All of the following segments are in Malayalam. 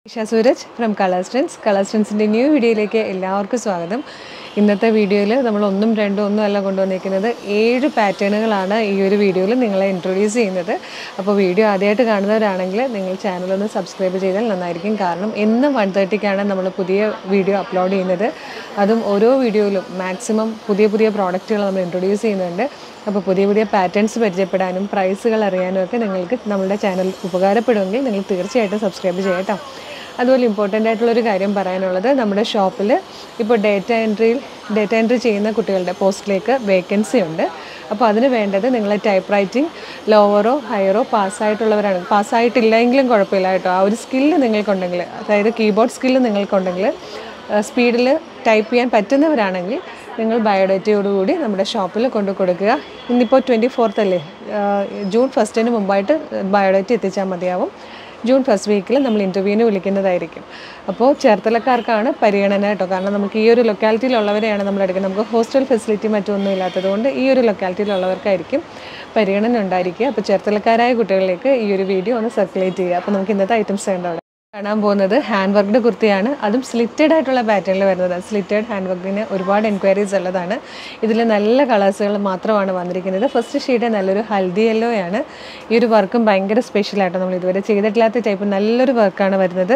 Isha Sooraj from colour strands colour സ്ട്രെൻസിൻ്റെ ന്യൂ വീഡിയോയിലേക്ക് എല്ലാവർക്കും സ്വാഗതം ഇന്നത്തെ വീഡിയോയിൽ നമ്മൾ ഒന്നും രണ്ടും ഒന്നും അല്ല കൊണ്ടുവന്നിരിക്കുന്നത് ഏഴ് പാറ്റേണുകളാണ് ഈ ഒരു വീഡിയോയിൽ നിങ്ങളെ ഇൻട്രൊഡ്യൂസ് ചെയ്യുന്നത് അപ്പോൾ വീഡിയോ ആദ്യമായിട്ട് കാണുന്നവരാണെങ്കിൽ നിങ്ങൾ ചാനലൊന്ന് സബ്സ്ക്രൈബ് ചെയ്താൽ നന്നായിരിക്കും കാരണം എന്നും വൺ തേർട്ടിക്കാണ് നമ്മൾ പുതിയ വീഡിയോ അപ്ലോഡ് ചെയ്യുന്നത് അതും ഓരോ വീഡിയോയിലും മാക്സിമം പുതിയ പുതിയ പ്രോഡക്റ്റുകൾ നമ്മൾ ഇൻട്രൊഡ്യൂസ് ചെയ്യുന്നുണ്ട് അപ്പോൾ പുതിയ പുതിയ പാറ്റേൺസ് പരിചയപ്പെടാനും പ്രൈസുകൾ അറിയാനും ഒക്കെ നിങ്ങൾക്ക് നമ്മുടെ ചാനൽ ഉപകാരപ്പെടുമെങ്കിൽ നിങ്ങൾ തീർച്ചയായിട്ടും സബ്സ്ക്രൈബ് ചെയ്യട്ടോ അതുപോലെ ഇമ്പോർട്ടൻ്റ് ആയിട്ടുള്ളൊരു കാര്യം പറയാനുള്ളത് നമ്മുടെ ഷോപ്പിൽ ഇപ്പോൾ ഡേറ്റ എൻട്രിയിൽ ഡേറ്റ എൻട്രി ചെയ്യുന്ന കുട്ടികളുടെ പോസ്റ്റിലേക്ക് വേക്കൻസി ഉണ്ട് അപ്പോൾ അതിന് വേണ്ടത് നിങ്ങൾ ടൈപ്പ് റൈറ്റിംഗ് ലോവറോ ഹയറോ പാസ്സായിട്ടുള്ളവരാണ് പാസ്സായിട്ടില്ലെങ്കിലും കുഴപ്പമില്ല കേട്ടോ ആ ഒരു സ്കില്ല് നിങ്ങൾക്കുണ്ടെങ്കിൽ അതായത് കീബോർഡ് സ്കില്ല് നിങ്ങൾക്കുണ്ടെങ്കിൽ സ്പീഡിൽ ടൈപ്പ് ചെയ്യാൻ പറ്റുന്നവരാണെങ്കിൽ നിങ്ങൾ ബയോഡേറ്റയോടുകൂടി നമ്മുടെ ഷോപ്പിൽ കൊണ്ടു കൊടുക്കുക ഇന്നിപ്പോൾ ട്വൻറ്റി ഫോർത്ത് അല്ലേ ജൂൺ ഫസ്റ്റിന് മുമ്പായിട്ട് ബയോഡേറ്റ എത്തിച്ചാൽ മതിയാവും ജൂൺ ഫസ്റ്റ് വീക്കിൽ നമ്മൾ ഇൻ്റർവ്യൂവിന് വിളിക്കുന്നതായിരിക്കും അപ്പോൾ ചേർത്തലക്കാർക്കാണ് പരിഗണന കേട്ടോ കാരണം നമുക്ക് ഈ ഒരു ലൊക്കാലിറ്റിയിലുള്ളവരെയാണ് നമ്മൾ എടുക്കുന്നത് നമുക്ക് ഹോസ്റ്റൽ ഫെസിലിറ്റി മറ്റൊന്നും ഇല്ലാത്തതുകൊണ്ട് ഈ ഒരു ലൊക്കാലിറ്റിയിലുള്ളവർക്കായിരിക്കും പരിഗണന ഉണ്ടായിരിക്കുക അപ്പോൾ ചേർത്തലക്കാരായ കുട്ടികളിലേക്ക് ഈ ഒരു വീഡിയോ ഒന്ന് സർക്കുലേറ്റ് ചെയ്യുക അപ്പോൾ നമുക്ക് ഇന്നത്തെ ഐറ്റംസ് ഉണ്ട് അവിടെ കാണാൻ പോകുന്നത് ഹാൻഡ് വർക്ക്ഡ് കുർത്തിയാണ് അതും സ്ലിറ്റഡ് ആയിട്ടുള്ള പാറ്റേണിൽ വരുന്നത് സ്ലിറ്റഡ് ഹാൻഡ് വർക്കിന് ഒരുപാട് എൻക്വയറീസ് ഉള്ളതാണ് ഇതിൽ നല്ല കളേഴ്സുകൾ മാത്രമാണ് വന്നിരിക്കുന്നത് ഫസ്റ്റ് ഷെയ്ഡ് നല്ലൊരു ഹൽദി യെല്ലോ ആണ് ഈ ഒരു വർക്കും ഭയങ്കര സ്പെഷ്യലായിട്ട് നമ്മൾ ഇതുവരെ ചെയ്തിട്ടില്ലാത്ത ടൈപ്പ് നല്ലൊരു വർക്കാണ് വരുന്നത്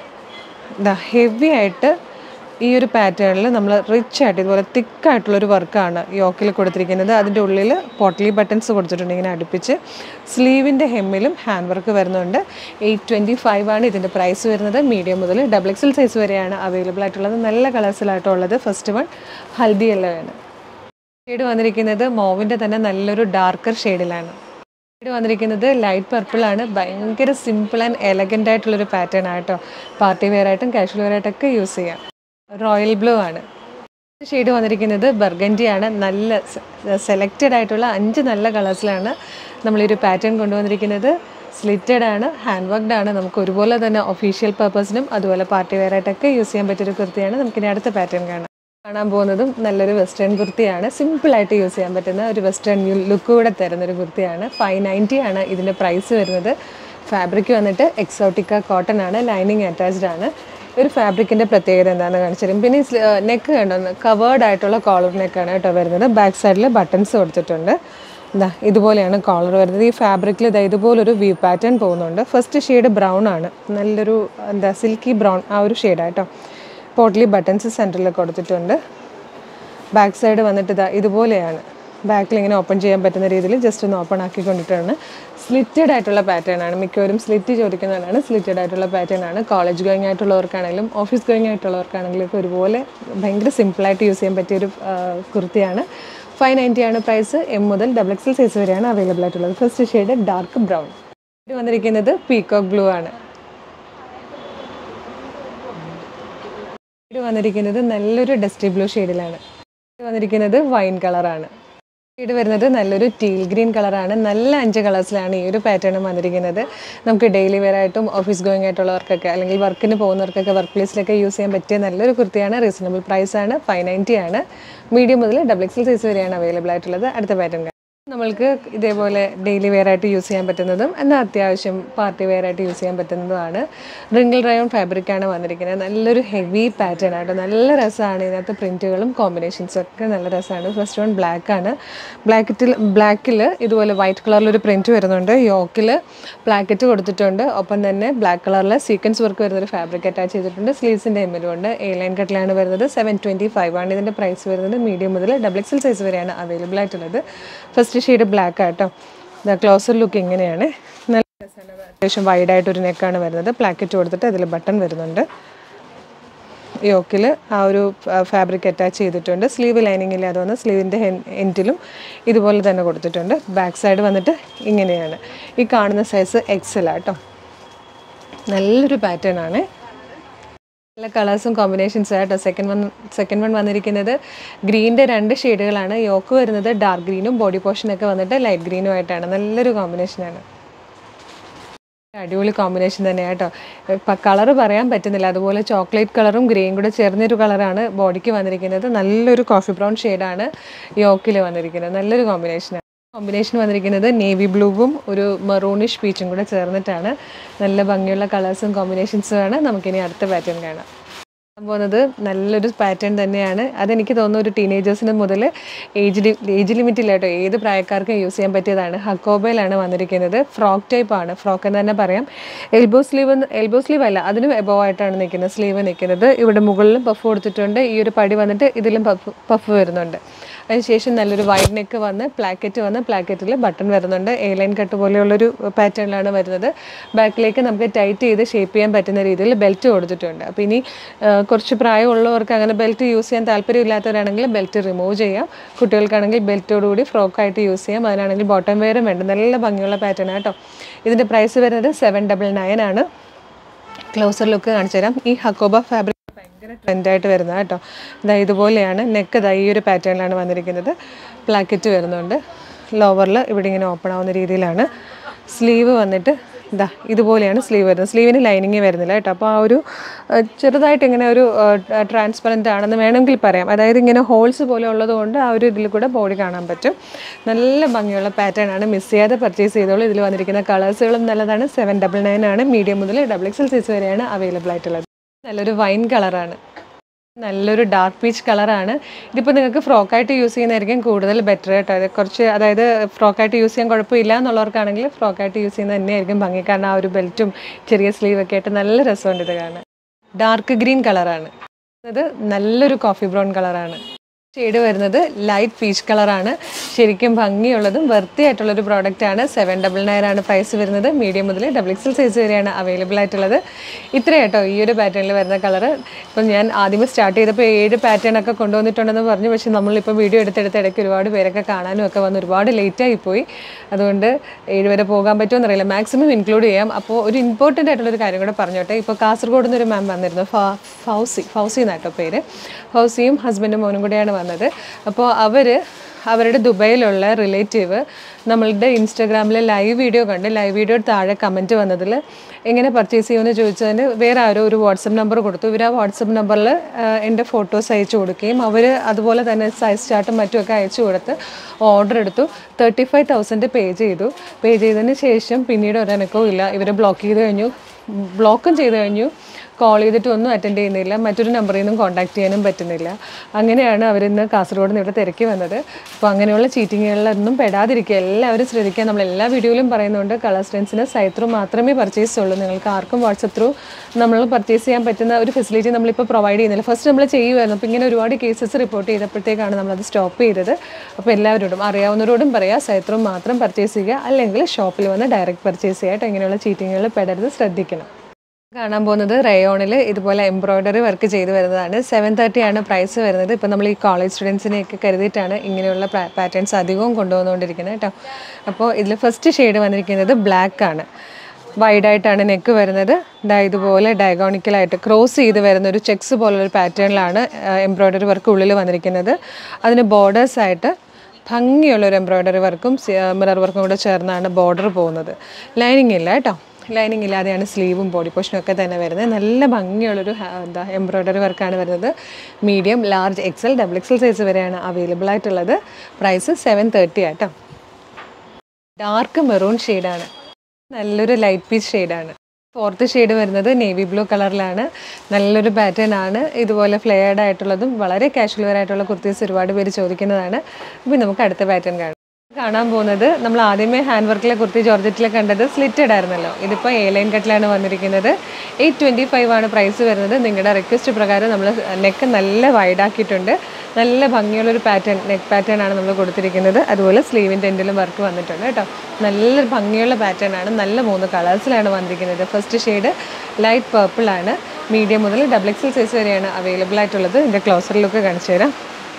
ഇതാ ഹെവി ആയിട്ട് ഈ ഒരു പാറ്റേണിൽ നമ്മൾ റിച്ച് ആയിട്ട് ഇതുപോലെ തിക്കായിട്ടുള്ളൊരു വർക്കാണ് യോക്കിൽ കൊടുത്തിരിക്കുന്നത് അതിൻ്റെ ഉള്ളിൽ പോട്ടലി ബട്ടൺസ് കൊടുത്തിട്ടുണ്ട് ഇങ്ങനെ അടുപ്പിച്ച് സ്ലീവിൻ്റെ ഹെമ്മിലും ഹാൻഡ് വർക്ക് വരുന്നുണ്ട് എയ്റ്റ് ട്വൻറ്റി ഫൈവ് ആണ് ഇതിൻ്റെ പ്രൈസ് വരുന്നത് മീഡിയം മുതൽ ഡബിൾ എക്സൽ സൈസ് വരെയാണ് അവൈലബിൾ ആയിട്ടുള്ളത് നല്ല കളേഴ്സിലായിട്ടുള്ളത് ഫസ്റ്റ് വൺ ഹൽദി യെല്ലോ ആണ് ഷെയ്ഡ് വന്നിരിക്കുന്നത് മോവിൻ്റെ തന്നെ നല്ലൊരു ഡാർക്കർ ഷെയ്ഡിലാണ് ഷെയ്ഡ് വന്നിരിക്കുന്നത് ലൈറ്റ് പർപ്പിൾ ആണ് ഭയങ്കര സിമ്പിൾ ആൻഡ് എലഗൻ്റ് ആയിട്ടുള്ളൊരു പാറ്റേൺ ആയിട്ടോ പാർട്ടി വെയർ ആയിട്ടും കാഷ്വൽ വെയർ ആയിട്ടൊക്കെ യൂസ് ചെയ്യാം റോയൽ ബ്ലൂ ആണ് ഷെയ്ഡ് വന്നിരിക്കുന്നത് ബർഗൻഡി ആണ് നല്ല സെലക്റ്റഡ് ആയിട്ടുള്ള അഞ്ച് നല്ല കളേഴ്സിലാണ് നമ്മളൊരു പാറ്റേൺ കൊണ്ടുവന്നിരിക്കുന്നത് സ്ലിറ്റഡ് ആണ് ഹാൻഡ് വർക്ക്ഡ് ആണ് നമുക്ക് ഒരുപോലെ തന്നെ ഒഫീഷ്യൽ പർപ്പസിനും അതുപോലെ പാർട്ടി വെയർ ആയിട്ടൊക്കെ യൂസ് ചെയ്യാൻ പറ്റിയൊരു കുർത്തിയാണ് നമുക്കിനി അടുത്ത പാറ്റേൺ കാണാം കാണാൻ പോകുന്നതും നല്ലൊരു വെസ്റ്റേൺ കുർത്തിയാണ് സിമ്പിളായിട്ട് യൂസ് ചെയ്യാൻ പറ്റുന്ന ഒരു വെസ്റ്റേൺ ലുക്ക് കൂടെ തരുന്നൊരു കുർത്തിയാണ് ഫൈവ് നയൻറ്റി ആണ് ഇതിൻ്റെ പ്രൈസ് വരുന്നത് ഫാബ്രിക് വന്നിട്ട് എക്സോട്ടിക്ക കോട്ടൺ ആണ് ലൈനിങ് അറ്റാച്ച്ഡ് ആണ് ഒരു ഫാബ്രിക്കിൻ്റെ പ്രത്യേകത എന്താണെന്ന് കാണിച്ചുതരും പിന്നെ ഈ നെക്ക് കണ്ടോ കവേർഡ് ആയിട്ടുള്ള കോളർ നെക്കാണ് കേട്ടോ വരുന്നത് ബാക്ക് സൈഡിൽ ബട്ടൺസ് കൊടുത്തിട്ടുണ്ട് എന്താ ഇതുപോലെയാണ് കോളർ വരുന്നത് ഈ ഫാബ്രിക്കിൽ ഇതാ ഇതുപോലൊരു വ്യൂ പാറ്റേൺ പോകുന്നുണ്ട് ഫസ്റ്റ് ഷെയ്ഡ് ബ്രൗൺ ആണ് നല്ലൊരു എന്താ സിൽക്കി ബ്രൗൺ ആ ഒരു ഷെയ്ഡായിട്ടോ പോട്ട്ലി ബട്ടൺസ് സെൻറ്ററിൽ കൊടുത്തിട്ടുണ്ട് ബാക്ക് സൈഡ് വന്നിട്ട് ഇതാ ഇതുപോലെയാണ് ബാക്കിൽ ഇങ്ങനെ ഓപ്പൺ ചെയ്യാൻ പറ്റുന്ന രീതിയിൽ ജസ്റ്റ് ഒന്ന് ഓപ്പൺ ആക്കിക്കൊണ്ടിട്ടാണ് സ്ലിറ്റഡ് ആയിട്ടുള്ള പാറ്റേൺ ആണ് മിക്കവരും സ്ലിറ്റ് ചോദിക്കുന്നതാണ് സ്ലിറ്റഡ് ആയിട്ടുള്ള പാറ്റേൺ ആണ് കോളേജ് ഗോയിങ് ആയിട്ടുള്ളവർക്കാണെങ്കിലും ഓഫീസ് ഗോയിങ് ആയിട്ടുള്ളവർക്കാണെങ്കിലും ഒക്കെ ഒരുപോലെ ഭയങ്കര സിമ്പിളായിട്ട് യൂസ് ചെയ്യാൻ പറ്റിയൊരു കുർത്തിയാണ് ഫൈവ് നയൻറ്റി ആണ് പ്രൈസ് എം മുതൽ ഡബിൾ എക്സൽ സൈസ് വരെയാണ് അവൈലബിൾ ആയിട്ടുള്ളത് ഫസ്റ്റ് ഷെയ്ഡ് ഡാർക്ക് ബ്രൗൺ ഇത് വന്നിരിക്കുന്നത് പീകോക്ക് ബ്ലൂ ആണ് ഇത് വന്നിരിക്കുന്നത് നല്ലൊരു ഡസ്റ്റി ബ്ലൂ ഷെയ്ഡിലാണ് ഇത് വന്നിരിക്കുന്നത് വൈൻ കളറാണ് ഷെയ്ഡ് വരുന്നത് നല്ലൊരു ടീൽ ഗ്രീൻ കളറാണ് നല്ല അഞ്ച് കളേഴ്സിലാണ് ഈ ഒരു പാറ്റേൺ വന്നിരിക്കുന്നത് നമുക്ക് ഡെയിലി വെയർ ആയിട്ടും ഓഫീസ് ഗോയിങ് ആയിട്ടുള്ളവർക്കൊക്കെ അല്ലെങ്കിൽ വർക്കിന് പോകുന്നവർക്കൊക്കെ വർക്ക് പ്ലേസിലൊക്കെ യൂസ് ചെയ്യാൻ പറ്റിയ നല്ലൊരു കുർത്തിയാണ് റീസണബിൾ പ്രൈസ് ആണ് ഫൈവ് നയൻറ്റി ആണ് മീഡിയം മുതൽ ഡബിൾ എക്സൽ സൈസ് വരെയാണ് അവൈലബിൾ ആയിട്ടുള്ളത് അടുത്ത പാറ്റേൺ നമ്മൾക്ക് ഇതേപോലെ ഡെയിലി വെയർ ആയിട്ട് യൂസ് ചെയ്യാൻ പറ്റുന്നതും എന്നാൽ അത്യാവശ്യം പാർട്ടി വെയർ ആയിട്ട് യൂസ് ചെയ്യാൻ പറ്റുന്നതുമാണ് റിങ്കിൾ റയോൺ ഫാബ്രിക്കാണ് വന്നിരിക്കുന്നത് നല്ലൊരു ഹെവി പാറ്റേൺ ആയിട്ട് നല്ല രസമാണ് ഇതിനകത്ത് പ്രിൻറ്റുകളും കോമ്പിനേഷൻസും ഒക്കെ നല്ല രസമാണ് ഫസ്റ്റ് വൺ ബ്ലാക്ക് ആണ് ബ്ലാക്കറ്റിൽ ബ്ലാക്കിൽ ഇതുപോലെ വൈറ്റ് കളറിലൊരു പ്രിൻറ്റ് വരുന്നുണ്ട് യോക്കിൽ പ്ലാക്കറ്റ് കൊടുത്തിട്ടുണ്ട് ഒപ്പം തന്നെ ബ്ലാക്ക് കളറിൽ സീക്വൻസ് വർക്ക് വരുന്നൊരു ഫാബ്രിക് അറ്റാച്ച് ചെയ്തിട്ടുണ്ട് സ്ലീവ്സിൻ്റെ എമ്മിലും ഉണ്ട് എ ലൈൻ കട്ടിലാണ് വരുന്നത് സെവൻ ട്വൻറ്റി ഫൈവ് ആണ് ഇതിൻ്റെ പ്രൈസ് വരുന്നത് മീഡിയം മുതൽ ഡബിൾ എക്സൽ സൈസ് വരെയാണ് അവൈലബിൾ ആയിട്ടുള്ളത് ഫസ്റ്റ് ഷെയ്ഡ് ബ്ലാക്ക് ആട്ടോ ക്ലോസർ ലുക്ക് ഇങ്ങനെയാണ് നല്ല രസമാണ് അത്യാവശ്യം വൈഡായിട്ടൊരു നെക്കാണ് വരുന്നത് പ്ലാക്കറ്റ് കൊടുത്തിട്ട് അതിൽ ബട്ടൺ വരുന്നുണ്ട് യോക്കിൽ ആ ഒരു ഫാബ്രിക് അറ്റാച്ച് ചെയ്തിട്ടുണ്ട് സ്ലീവ് ലൈനിങ് ഇല്ലാതെ വന്ന് സ്ലീവിൻ്റെ എൻഡിലും ഇതുപോലെ തന്നെ കൊടുത്തിട്ടുണ്ട് ബാക്ക് സൈഡ് വന്നിട്ട് ഇങ്ങനെയാണ് ഈ കാണുന്ന സൈസ് എക്സൽ ആട്ടോ നല്ലൊരു പാറ്റേൺ ആണ് നല്ല കളേഴ്സും കോമ്പിനേഷൻസും ആയിട്ടോ സെക്കൻഡ് വൺ സെക്കൻഡ് വൺ വന്നിരിക്കുന്നത് ഗ്രീൻ്റെ രണ്ട് ഷെയ്ഡുകളാണ് യോക്ക് വരുന്നത് ഡാർക്ക് ഗ്രീനും ബോഡി പോർഷനൊക്കെ വന്നിട്ട് ലൈറ്റ് ഗ്രീനും ആയിട്ടാണ് നല്ലൊരു കോമ്പിനേഷനാണ് അടിപൊളി കോമ്പിനേഷൻ തന്നെയാട്ടോ ഇപ്പം കളറ് പറയാൻ പറ്റുന്നില്ല അതുപോലെ ചോക്ലേറ്റ് കളറും ഗ്രീൻ കൂടെ ചേർന്നൊരു കളറാണ് ബോഡിക്ക് വന്നിരിക്കുന്നത് നല്ലൊരു കോഫി ബ്രൗൺ ഷെയ്ഡാണ് യോക്കിൽ വന്നിരിക്കുന്നത് നല്ലൊരു കോമ്പിനേഷനാണ് കോമ്പിനേഷൻ വന്നിരിക്കുന്നത് നേവി ബ്ലൂവും ഒരു മെറൂണിഷ് പീച്ചും കൂടെ ചേർന്നിട്ടാണ് നല്ല ഭംഗിയുള്ള കളേഴ്സും കോമ്പിനേഷൻസും ആണ് നമുക്കിനി അടുത്ത പാറ്റേൺ കാണാം കാണാൻ പോകുന്നത് നല്ലൊരു പാറ്റേൺ തന്നെയാണ് അതെനിക്ക് തോന്നുന്നു ഒരു ടീനേജേഴ്സിന് മുതൽ ഏജ് ലി ഏജ് ലിമിറ്റ് ഇല്ല കേട്ടോ ഏത് പ്രായക്കാർക്കും യൂസ് ചെയ്യാൻ പറ്റിയതാണ് ഹക്കോബയിലാണ് വന്നിരിക്കുന്നത് ഫ്രോക്ക് ടൈപ്പ് ആണ് ഫ്രോക്ക് എന്ന് തന്നെ പറയാം എൽബോ സ്ലീവ് എൽബോ സ്ലീവ് അല്ല അതിന് എബോ ആയിട്ടാണ് നിൽക്കുന്നത് സ്ലീവ് നിൽക്കുന്നത് ഇവിടെ മുകളിലും പഫ് കൊടുത്തിട്ടുണ്ട് ഈ ഒരു പടി വന്നിട്ട് ഇതിലും പഫ് പഫ് വരുന്നുണ്ട് അതിനുശേഷം നല്ലൊരു വൈഡ് നെക്ക് വന്ന് പ്ലാക്കറ്റ് വന്ന് പ്ലാക്കറ്റിൽ ബട്ടൺ വരുന്നുണ്ട് എ ലൈൻ കട്ട് പോലെയുള്ളൊരു പാറ്റേണിലാണ് വരുന്നത് ബാക്കിലേക്ക് നമുക്ക് ടൈറ്റ് ചെയ്ത് ഷേപ്പ് ചെയ്യാൻ പറ്റുന്ന രീതിയിൽ ബെൽറ്റ് കൊടുത്തിട്ടുണ്ട് അപ്പോൾ ഇനി ആ, കുറച്ച് പ്രായമുള്ളവർക്ക് അങ്ങനെ ബെൽറ്റ് യൂസ് ചെയ്യാൻ താല്പര്യമില്ലാത്തവരാണെങ്കിൽ ബെൽറ്റ് റിമൂവ് ചെയ്യാം കുട്ടികൾക്കാണെങ്കിൽ ബെൽറ്റോടുകൂടി ഫ്രോക്കായിട്ട് യൂസ് ചെയ്യാം അതിനാണെങ്കിൽ ബോട്ടം വെയറും വേണ്ട നല്ല ഭംഗിയുള്ള പാറ്റേൺ ആട്ടോ ഇതിൻ്റെ പ്രൈസ് വരുന്നത് സെവൻ ഡബിൾ നയൻ ആണ് ക്ലോസർ ലുക്ക് കാണിച്ചു തരാം ഈ ഹക്കോബ ഫാബ്രിക് ഭയങ്കര ട്രെൻഡായിട്ട് വരുന്നത് കേട്ടോ ഇതാ ഇതുപോലെയാണ് നെക്ക് ഇതാ ഈ ഒരു പാറ്റേണിലാണ് വന്നിരിക്കുന്നത് പ്ലാക്കറ്റ് വരുന്നുണ്ട് ലോവറിൽ ഇവിടെ ഇങ്ങനെ ഓപ്പൺ ആവുന്ന രീതിയിലാണ് സ്ലീവ് വന്നിട്ട് ഇതാ ഇതുപോലെയാണ് സ്ലീവ് വരുന്നത് സ്ലീവിന് ലൈനിങ് വരുന്നില്ല കേട്ടോ അപ്പോൾ ആ ഒരു അഹ്, ചെറുതായിട്ട് ഇങ്ങനെ ഒരു ട്രാൻസ്പെറൻ്റ് ആണെന്ന് വേണമെങ്കിൽ പറയാം അതായത് ഇങ്ങനെ ഹോൾസ് പോലെ ഉള്ളത് കൊണ്ട് ആ ഒരു ഇതിൽ കൂടെ ബോഡി കാണാൻ പറ്റും നല്ല ഭംഗിയുള്ള പാറ്റേൺ ആണ് മിസ് ചെയ്യാതെ പർച്ചേസ് ചെയ്തോളൂ ഇതിൽ വന്നിരിക്കുന്ന കളേഴ്സുകളും നല്ലതാണ് സെവൻ ഡബിൾ നയൻ ആണ് മീഡിയം മുതൽ ഡബിൾ എക്സൽ സൈസ് വരെയാണ് അവൈലബിൾ ആയിട്ടുള്ളത് നല്ലൊരു വൈൻ കളറാണ് നല്ലൊരു ഡാർക്ക് പീച്ച് കളറാണ് ഇതിപ്പോൾ നിങ്ങൾക്ക് ഫ്രോക്കായിട്ട് യൂസ് ചെയ്യുന്നതായിരിക്കും കൂടുതൽ ബെറ്റർ കേട്ടോ അത് കുറച്ച് അതായത് ഫ്രോക്കായിട്ട് യൂസ് ചെയ്യാൻ കുഴപ്പമില്ല എന്നുള്ളവർക്കാണെങ്കിൽ ഫ്രോക്കായിട്ട് യൂസ് ചെയ്യുന്നത് തന്നെയായിരിക്കും ഭംഗി കാരണം ആ ഒരു ബെൽറ്റും ചെറിയ സ്ലീവ് ഒക്കെ ആയിട്ട് നല്ല രസമുണ്ട് ഇത് കാണാൻ ഡാർക്ക് ഗ്രീൻ കളറാണ് ഇത് നല്ലൊരു കോഫി ബ്രൗൺ കളറാണ് ഷെയ്ഡ് വരുന്നത് ലൈറ്റ് പീച്ച് കളറാണ് ശരിക്കും ഭംഗിയുള്ളതും വെർത്തി ആയിട്ടുള്ളൊരു പ്രോഡക്റ്റ് ആണ് സെവൻ ഡബിൾ നയൻ ആണ് പ്രൈസ് വരുന്നത് മീഡിയം മുതൽ ഡബിൾ എക്സൽ സൈസ് വരെയാണ് അവൈലബിൾ ആയിട്ടുള്ളത് ഇത്രയും കേട്ടോ ഈ ഒരു പാറ്റേണിൽ വരുന്ന കളറ് ഇപ്പം ഞാൻ ആദ്യമേ സ്റ്റാർട്ട് ചെയ്തപ്പോൾ ഏഴ് പാറ്റേൺ ഒക്കെ കൊണ്ടുവന്നിട്ടുണ്ടെന്ന് പറഞ്ഞു പക്ഷേ നമ്മളിപ്പോൾ വീഡിയോ എടുത്തെടുത്ത് ഇടയ്ക്ക് ഒരുപാട് പേരൊക്കെ കാണാനും ഒക്കെ വന്ന് ഒരുപാട് ലേറ്റായി പോയി അതുകൊണ്ട് ഏഴ് വരെ പോകാൻ പറ്റുമോ എന്നറിയില്ല മാക്സിമം ഇൻക്ലൂഡ് ചെയ്യാം അപ്പോൾ ഒരു ഇമ്പോർട്ടൻ്റ് ആയിട്ടുള്ളൊരു കാര്യം കൂടെ പറഞ്ഞോട്ടെ ഇപ്പോൾ കാസർഗോഡ് നിന്നൊരു മാം വന്നിരുന്നു ഫ ഫൗസി ഫൗസി എന്നാട്ടോ പേര് ഫൗസിയും ഹസ്ബൻഡും മോനും കൂടെയാണ് വന്നത് അപ്പോൾ അവർ അവരുടെ ദുബൈയിലുള്ള റിലേറ്റീവ് നമ്മളുടെ ഇൻസ്റ്റാഗ്രാമിലെ ലൈവ് വീഡിയോ കണ്ട് ലൈവ് വീഡിയോ താഴെ കമൻറ്റ് വന്നതിൽ എങ്ങനെ പർച്ചേസ് ചെയ്യുമെന്ന് ചോദിച്ചതിന് വേറെ ആരോ ഒരു വാട്സപ്പ് നമ്പർ കൊടുത്തു ഇവർ ആ വാട്സപ്പ് നമ്പറിൽ എൻ്റെ ഫോട്ടോസ് അയച്ചു കൊടുക്കുകയും അവർ അതുപോലെ തന്നെ സൈസ് ചാർട്ടും മറ്റുമൊക്കെ അയച്ചു കൊടുത്ത് ഓർഡർ എടുത്തു തേർട്ടി ഫൈവ് തൗസൻഡ് പേ ചെയ്തു പേ ചെയ്തതിന് ശേഷം പിന്നീട് ഒരനക്കവും ഇല്ല ഇവർ ബ്ലോക്ക് ചെയ്ത് കഴിഞ്ഞു ബ്ലോക്കും ചെയ്ത് കഴിഞ്ഞു കോൾ ചെയ്തിട്ട് ഒന്നും അറ്റൻഡ് ചെയ്യുന്നില്ല മറ്റൊരു നമ്പറിൽ നിന്നും കോൺടാക്ട് ചെയ്യാനും പറ്റുന്നില്ല അങ്ങനെയാണ് അവരിന്ന് കാസർഗോഡ് നിന്ന് ഇവിടെ തിരക്കി വന്നത് അപ്പോൾ അങ്ങനെയുള്ള ചീറ്റിങ്ങുകളിലൊന്നും പെടാതിരിക്കുക എല്ലാവരും ശ്രദ്ധിക്കുക നമ്മൾ എല്ലാ വീഡിയോയിലും പറയുന്നുണ്ട് കളർ സ്റ്റെൻസിന് സൈറ്റ് ത്രൂ മാത്രമേ പർച്ചേസ് ഉള്ളൂ നിങ്ങൾക്ക് ആർക്കും വാട്സപ്പ് ത്രൂ നമ്മൾ പർച്ചേസ് ചെയ്യാൻ പറ്റുന്ന ഒരു ഫെസിലിറ്റി നമ്മളിപ്പോൾ പ്രൊവൈഡ് ചെയ്യുന്നില്ല ഫസ്റ്റ് നമ്മൾ ചെയ്യുമായിരുന്നു അപ്പോൾ ഇങ്ങനെ ഒരുപാട് കേസസ് റിപ്പോർട്ട് ചെയ്തപ്പോഴത്തേക്കാണ് നമ്മളത് സ്റ്റോപ്പ് ചെയ്തത് അപ്പോൾ എല്ലാവരോടും അറിയാവുന്നവരോടും പറയാം സൈറ്റ് ത്രൂ മാത്രം പർച്ചേസ് ചെയ്യുക അല്ലെങ്കിൽ ഷോപ്പിൽ വന്ന് ഡയറക്റ്റ് പർച്ചേസ് ചെയ്യാട്ടോ ഇങ്ങനെയുള്ള ചീറ്റിങ്ങുകൾ പെടരുത് ശ്രദ്ധിക്കണം കാണാൻ പോകുന്നത് റയോണിൽ ഇതുപോലെ എംബ്രോയ്ഡറി വർക്ക് ചെയ്ത് വരുന്നതാണ് സെവൻ തേർട്ടി ആണ് പ്രൈസ് വരുന്നത് ഇപ്പം നമ്മൾ ഈ കോളേജ് സ്റ്റുഡൻസിനെയൊക്കെ കരുതിയിട്ടാണ് ഇങ്ങനെയുള്ള പാറ്റേൺസ് അധികവും കൊണ്ടുവന്നുകൊണ്ടിരിക്കുന്നത് കേട്ടോ അപ്പോൾ ഇതിൽ ഫസ്റ്റ് ഷെയ്ഡ് വന്നിരിക്കുന്നത് ബ്ലാക്ക് ആണ് വൈഡായിട്ടാണ് നെക്ക് വരുന്നത് ദാ ഇതുപോലെ ഡയഗോണിക്കലായിട്ട് ക്രോസ് ചെയ്ത് വരുന്ന ഒരു ചെക്സ് പോലുള്ളൊരു പാറ്റേണിലാണ് എംബ്രോയ്ഡറി വർക്ക് ഉള്ളിൽ വന്നിരിക്കുന്നത് അതിന് ബോർഡേഴ്സായിട്ട് ഭംഗിയുള്ള ഒരു എംബ്രോയ്ഡറി വർക്കും മിറർ വർക്കും കൂടെ ചേർന്നാണ് ബോർഡർ പോകുന്നത് ലൈനിങ് ഇല്ല കേട്ടോ ലൈനിങ് ഇല്ലാതെയാണ് സ്ലീവും ബോഡി പോർഷനും ഒക്കെ തന്നെ വരുന്നത് നല്ല ഭംഗിയുള്ളൊരു ഹാ- എന്താ എംബ്രോയ്ഡറി വർക്കാണ് വരുന്നത് medium large XL double XL size വരെയാണ് അവൈലബിൾ ആയിട്ടുള്ളത് പ്രൈസ് സെവൻ തേർട്ടി ആട്ടോ ഡാർക്ക് മെറൂൺ ഷെയ്ഡാണ് നല്ലൊരു ലൈറ്റ് പീച്ച് ഷെയ്ഡാണ് ഫോർത്ത് ഷെയ്ഡ് വരുന്നത് നേവി ബ്ലൂ കളറിലാണ് നല്ലൊരു പാറ്റേൺ ആണ് ഇതുപോലെ ഫ്ലെയർഡ് ആയിട്ടുള്ളതും വളരെ കാഷ്വൽ വെയർ ആയിട്ടുള്ള കുർത്തീസ് ഒരുപാട് പേര് ചോദിക്കുന്നതാണ് അപ്പോൾ നമുക്ക് അടുത്ത പാറ്റേൺ കാണാം കാണാൻ പോകുന്നത് നമ്മൾ ആദ്യമേ ഹാൻഡ് വർക്കിലെ കുർത്തി ജോർജറ്റിൽ കണ്ടത് സ്ലിറ്റഡ് ആയിരുന്നല്ലോ ഇതിപ്പോൾ എ ലൈൻ കട്ടിലാണ് വന്നിരിക്കുന്നത് എയ്റ്റ് ട്വൻറ്റി ഫൈവ് ആണ് പ്രൈസ് വരുന്നത് നിങ്ങളുടെ റിക്വസ്റ്റ് പ്രകാരം നമ്മൾ നെക്ക് നല്ല wide ആക്കിയിട്ടുണ്ട് നല്ല ഭംഗിയുള്ളൊരു പാറ്റേൺ നെക്ക് പാറ്റേൺ ആണ് നമ്മൾ കൊടുത്തിരിക്കുന്നത് അതുപോലെ സ്ലീവിൻ്റെ എൻഡിലും വർക്ക് വന്നിട്ടുണ്ട് കേട്ടോ നല്ല ഭംഗിയുള്ള പാറ്റേൺ ആണ് നല്ല മൂന്ന് കളേഴ്സിലാണ് വന്നിരിക്കുന്നത് ഫസ്റ്റ് ഷെയ്ഡ് ലൈറ്റ് പേർപ്പിൾ ആണ് മീഡിയം മുതൽ ഡബിൾ എക്സൽ സൈസ് വരെയാണ് അവൈലബിൾ ആയിട്ടുള്ളത് ഇതിൻ്റെ ക്ലോസർ ലുക്ക് കാണിച്ചു തരാം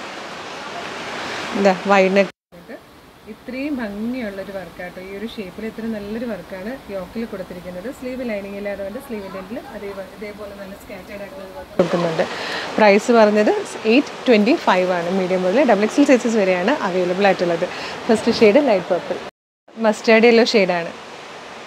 ഇതാ വൈഡ് നെക്ക് ഇത്രയും ഭംഗിയുള്ള ഒരു വർക്കാട്ടോ ഈ ഒരു ഷേപ്പിൽ ഇത്ര നല്ലൊരു വർക്കാണ് യോക്കിൽ കൊടുത്തിരിക്കുന്നത് സ്ലീവ് ലൈനിങ് ഇല്ലാതെ സ്ലീവിൻ്റെ എൻഡിൽ അതേ ഇതേപോലെ നല്ല സ്കാറ്റേഡ് ആയിട്ടുള്ള വർക്ക് കൊടുക്കുന്നുണ്ട് പ്രൈസ് പറഞ്ഞത് എയ്റ്റ് ട്വൻറ്റി ഫൈവ് ആണ് മീഡിയം മുതൽ ഡബിൾ എക്സൽ സൈസസ് വരെയാണ് അവൈലബിൾ ആയിട്ടുള്ളത് first shade light purple mustard yellow ഷെയ്ഡാണ്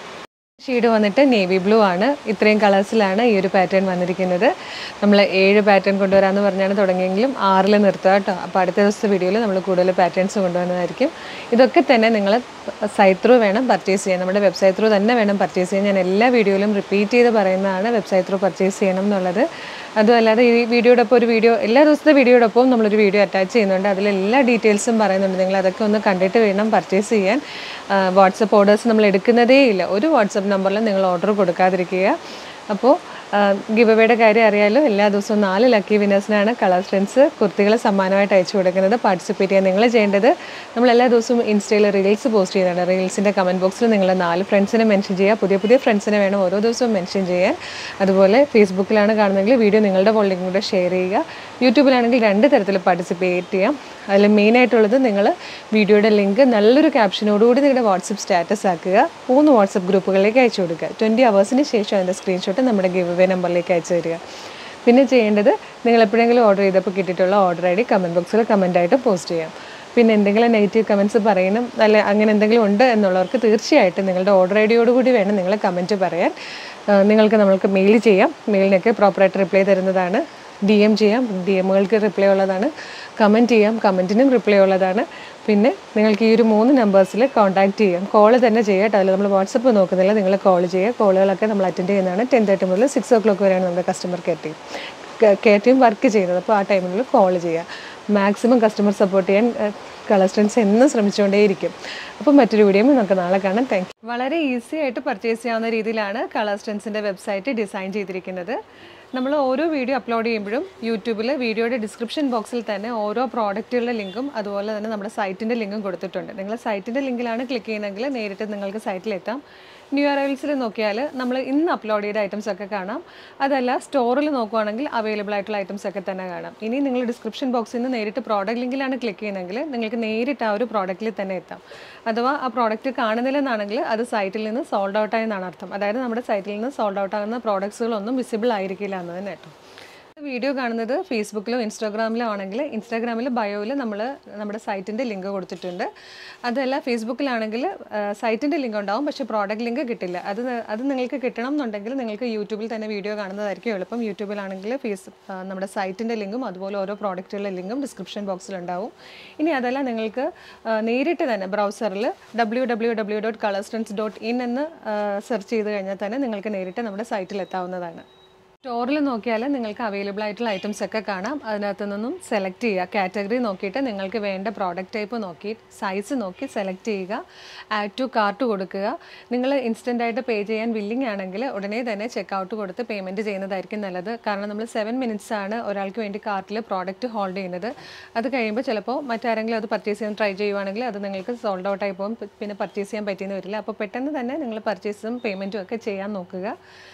ഷെയ്ഡ് വന്നിട്ട് നേവി ബ്ലൂ ആണ് ഇത്രയും കളേഴ്സിലാണ് ഈ ഒരു പാറ്റേൺ വന്നിരിക്കുന്നത് നമ്മൾ ഏഴ് പാറ്റേൺ കൊണ്ടുവരാമെന്ന് പറഞ്ഞാണ് തുടങ്ങിയെങ്കിലും ആറിൽ നിർത്തുക കേട്ടോ അപ്പോൾ അടുത്ത ദിവസത്തെ വീഡിയോയിൽ നമ്മൾ കൂടുതൽ പാറ്റേൺസ് കൊണ്ടുവന്നതായിരിക്കും ഇതൊക്കെ തന്നെ നിങ്ങൾ സൈറ്റ് ത്രൂ വേണം പർച്ചേസ് ചെയ്യാൻ നമ്മുടെ വെബ്സൈറ്റ് ത്രൂ തന്നെ വേണം പർച്ചേസ് ചെയ്യാൻ ഞാൻ എല്ലാ വീഡിയോയിലും റിപ്പീറ്റ് ചെയ്ത് പറയുന്നതാണ് വെബ്സൈറ്റ് ത്രൂ പർച്ചേസ് ചെയ്യണം എന്നുള്ളത് അതുമല്ലാതെ ഈ വീഡിയോടൊപ്പം ഒരു വീഡിയോ എല്ലാ ദിവസത്തെ വീഡിയോടൊപ്പം നമ്മളൊരു വീഡിയോ അറ്റാച്ച് ചെയ്യുന്നുണ്ട് അതിൽ എല്ലാ ഡീറ്റെയിൽസും പറയുന്നുണ്ട് നിങ്ങൾ അതൊക്കെ ഒന്ന് കണ്ടിട്ട് വേണം പർച്ചേസ് ചെയ്യാൻ വാട്സപ്പ് ഓർഡേഴ്സ് നമ്മൾ എടുക്കുന്നതേ ഇല്ല ഒരു വാട്സപ്പ് നമ്പറിൽ നിങ്ങൾ ഓർഡർ കൊടുക്കാതിരിക്കുക അപ്പോൾ ഗിവ് അവയുടെ കാര്യം അറിയാലോ എല്ലാ ദിവസവും നാല് ലക്കി വിനേഴ്സിനാണ് കളർ ഫ്രണ്ട്സ് കുർത്തികൾ സമ്മാനമായിട്ട് അയച്ചു കൊടുക്കുന്നത് പാർട്ടിസിപ്പേറ്റ് ചെയ്യാൻ നിങ്ങൾ ചെയ്യേണ്ടത് നമ്മൾ എല്ലാ ദിവസവും ഇൻസ്റ്റയിൽ റീൽസ് പോസ്റ്റ് ചെയ്യുന്നുണ്ട് റീൽസിൻ്റെ കമൻറ്റ് ബോക്സിൽ നിങ്ങൾ നാല് ഫ്രണ്ട്സിനെ മെൻഷൻ ചെയ്യുക പുതിയ പുതിയ ഫ്രണ്ട്സിനെ വേണം ഓരോ ദിവസവും മെൻഷൻ ചെയ്യാൻ അതുപോലെ ഫേസ്ബുക്കിലാണ് കാണുന്നതെങ്കിൽ വീഡിയോ നിങ്ങളുടെ ഫോണിലേക്കും കൂടെ ഷെയർ ചെയ്യുക യൂട്യൂബിലാണെങ്കിൽ രണ്ട് തരത്തിൽ പാർട്ടിസിപ്പേറ്റ് ചെയ്യാം അതിൽ മെയിനായിട്ടുള്ളത് നിങ്ങൾ വീഡിയോയുടെ ലിങ്ക് നല്ലൊരു ക്യാപ്ഷനോടുകൂടി നിങ്ങളുടെ വാട്സപ്പ് സ്റ്റാറ്റസ് ആക്കുക മൂന്ന് വാട്സപ്പ് ഗ്രൂപ്പുകളിലേക്ക് അയച്ചു കൊടുക്കുക ട്വൻറ്റി അവേഴ്സിന് ശേഷം അതിൻ്റെ സ്ക്രീൻഷോട്ട് നമ്മുടെ ഗിവ് അവേ നമ്പറിലേക്ക് അയച്ചു തരിക പിന്നെ ചെയ്യേണ്ടത് നിങ്ങൾ എപ്പോഴെങ്കിലും ഓർഡർ ചെയ്തപ്പോൾ കിട്ടിയിട്ടുള്ള ഓർഡർ ഐ ഡി കമൻറ്റ് ബോക്സിൽ കമൻറ്റായിട്ട് പോസ്റ്റ് ചെയ്യാം പിന്നെ എന്തെങ്കിലും നെഗറ്റീവ് കമൻറ്റ്സ് പറയണം അല്ലെ അങ്ങനെ എന്തെങ്കിലും ഉണ്ട് എന്നുള്ളവർക്ക് തീർച്ചയായിട്ടും നിങ്ങളുടെ ഓർഡർ ഐ ഡിയോടുകൂടി വേണം നിങ്ങൾ കമൻറ്റ് പറയാൻ ആ, നിങ്ങൾക്ക് നമ്മൾക്ക് മെയിൽ ചെയ്യാം മെയിലിനൊക്കെ പ്രോപ്പറായിട്ട് റിപ്ലൈ തരുന്നതാണ് ഡി എം ചെയ്യാം ഡി എമ്മുകൾക്ക് റിപ്ലൈ ഉള്ളതാണ് കമൻറ്റ് ചെയ്യാം കമൻറ്റിനും റിപ്ലൈ ഉള്ളതാണ് പിന്നെ നിങ്ങൾക്ക് ഈ ഒരു മൂന്ന് നമ്പേഴ്സിൽ കോൺടാക്റ്റ് ചെയ്യാം കോൾ തന്നെ ചെയ്യുക കേട്ടോ അതിൽ നമ്മൾ വാട്സപ്പ് നോക്കുന്നില്ല നിങ്ങൾ കോൾ ചെയ്യുക കോളുകളൊക്കെ നമ്മൾ അറ്റൻഡ് ചെയ്യുന്നതാണ് ടെൻ തേർട്ടി മുതൽ സിക്സ് ഓ ക്ലോക്ക് വരെയാണ് നമ്മുടെ customer care team care team work ചെയ്യുന്നത് അപ്പോൾ ആ ടൈമിൽ കോൾ ചെയ്യുക മാക്സിമം കസ്റ്റമർ സപ്പോർട്ട് ചെയ്യാൻ കളർ സ്ട്രെൻസ് എന്നും ശ്രമിച്ചുകൊണ്ടേയിരിക്കും അപ്പോൾ മറ്റൊരു വീഡിയോ നമുക്ക് നാളെ കാണാം താങ്ക് വളരെ ഈസി ആയിട്ട് പർച്ചേസ് ചെയ്യാവുന്ന രീതിയിലാണ് കളർ സ്ട്രെൻസിൻ്റെ വെബ്സൈറ്റ് ഡിസൈൻ ചെയ്തിരിക്കുന്നത് നമ്മൾ ഓരോ വീഡിയോ അപ്ലോഡ് ചെയ്യുമ്പോഴും യൂട്യൂബിൽ വീഡിയോയുടെ ഡിസ്ക്രിപ്ഷൻ ബോക്സിൽ തന്നെ ഓരോ പ്രോഡക്റ്റുകളുടെ ലിങ്കും അതുപോലെ തന്നെ നമ്മുടെ സൈറ്റിൻ്റെ ലിങ്കും കൊടുത്തിട്ടുണ്ട് നിങ്ങൾ സൈറ്റിൻ്റെ ലിങ്കിലാണ് ക്ലിക്ക് ചെയ്യുന്നതെങ്കിൽ നേരിട്ട് നിങ്ങൾക്ക് സൈറ്റിലെത്താം ന്യൂ അറൈവൽസിൽ നോക്കിയാൽ നമ്മൾ ഇന്ന് അപ്ലോഡ് ചെയ്ത ഐറ്റംസ് ഒക്കെ കാണാം അതല്ല സ്റ്റോറിൽ നോക്കുവാണെങ്കിൽ അവൈലബിൾ ആയിട്ടുള്ള ഐറ്റംസ് ഒക്കെ തന്നെ കാണാം ഇനി നിങ്ങൾ ഡിസ്ക്രിപ്ഷൻ ബോക്സിൽ നിന്ന് നേരിട്ട് പ്രോഡക്റ്റ് ലിങ്കിലാണ് ക്ലിക്ക് ചെയ്യുന്നതെങ്കിൽ നിങ്ങൾക്ക് നേരിട്ട് ആ ഒരു പ്രോഡക്റ്റിൽ തന്നെ എത്താം അഥവാ ആ പ്രോഡക്റ്റ് കാണുന്നില്ലെന്നാണെങ്കിൽ അത് സൈറ്റിൽ നിന്ന് സോൾഡ് ഔട്ട് ആയെന്നാണ് അർത്ഥം അതായത് നമ്മുടെ സൈറ്റിൽ നിന്ന് സോൾഡ് ഔട്ട് ആകുന്ന പ്രോഡക്ട്സുകളൊന്നും വിസിബിൾ ആയിരിക്കില്ല എന്നതിന് കേട്ടോ വീഡിയോ കാണുന്നത് ഫേസ്ബുക്കിലോ ഇൻസ്റ്റാഗ്രാമിലോ ആണെങ്കിൽ ഇൻസ്റ്റാഗ്രാമിൽ ബയോയിൽ നമ്മൾ നമ്മുടെ സൈറ്റിൻ്റെ ലിങ്ക് കൊടുത്തിട്ടുണ്ട് അതല്ല ഫേസ്ബുക്കിലാണെങ്കിൽ സൈറ്റിൻ്റെ ലിങ്ക് ഉണ്ടാവും പക്ഷേ പ്രോഡക്റ്റ് ലിങ്ക് കിട്ടില്ല അത് ന- അത് നിങ്ങൾക്ക് കിട്ടണം എന്നുണ്ടെങ്കിൽ നിങ്ങൾക്ക് യൂട്യൂബിൽ തന്നെ വീഡിയോ കാണുന്നതായിരിക്കും എളുപ്പം യൂട്യൂബിലാണെങ്കിൽ ഫേസ് ആ, നമ്മുടെ സൈറ്റിൻ്റെ ലിങ്കും അതുപോലെ ഓരോ പ്രോഡക്റ്റുകളുടെ ലിങ്കും ഡിസ്ക്രിപ്ഷൻ ബോക്സിലുണ്ടാവും ഇനി അതല്ല നിങ്ങൾക്ക് ആ, നേരിട്ട് തന്നെ ബ്രൗസറിൽ W W W dot colourstrands dot in എന്ന് സെർച്ച് ചെയ്ത് കഴിഞ്ഞാൽ തന്നെ നിങ്ങൾക്ക് നേരിട്ട് നമ്മുടെ സൈറ്റിൽ എത്താവുന്നതാണ് സ്റ്റോറിൽ നോക്കിയാൽ നിങ്ങൾക്ക് അവൈലബിൾ ആയിട്ടുള്ള ഐറ്റംസ് ഒക്കെ കാണാം അതിനകത്ത് നിന്നും സെലക്ട് ചെയ്യുക കാറ്റഗറി നോക്കിയിട്ട് നിങ്ങൾക്ക് വേണ്ട പ്രോഡക്റ്റ് ടൈപ്പ് നോക്കി സൈസ് നോക്കി സെലക്ട് ചെയ്യുക ആഡ് ടു കാർട്ട് കൊടുക്കുക നിങ്ങൾ ഇൻസ്റ്റൻ്റ് ആയിട്ട് പേ ചെയ്യാൻ വില്ലിംഗ് ആണെങ്കിൽ ഉടനെ തന്നെ ചെക്ക് ഔട്ട് കൊടുത്ത് പേയ്മെൻറ്റ് ചെയ്യുന്നതായിരിക്കും നല്ലത് കാരണം നമ്മൾ സെവൻ മിനിറ്റ്സ് ആണ് ഒരാൾക്ക് വേണ്ടി കാർട്ടിൽ പ്രോഡക്റ്റ് ഹോൾഡ് ചെയ്യുന്നത് അത് കഴിയുമ്പോൾ ചിലപ്പോൾ മറ്റാരെങ്കിലും അത് പർച്ചേസ് ചെയ്യാൻ ട്രൈ ചെയ്യുവാണെങ്കിൽ അത് നിങ്ങൾക്ക് സോൾഡ് ഔട്ട് ആയി പോകും പിന്നെ പർച്ചേസ് ചെയ്യാൻ പറ്റിയെന്ന് വരില്ല അപ്പോൾ പെട്ടെന്ന് തന്നെ നിങ്ങൾ പർച്ചേസും പേയ്മെൻറ്റും ഒക്കെ ചെയ്യാൻ നോക്കുക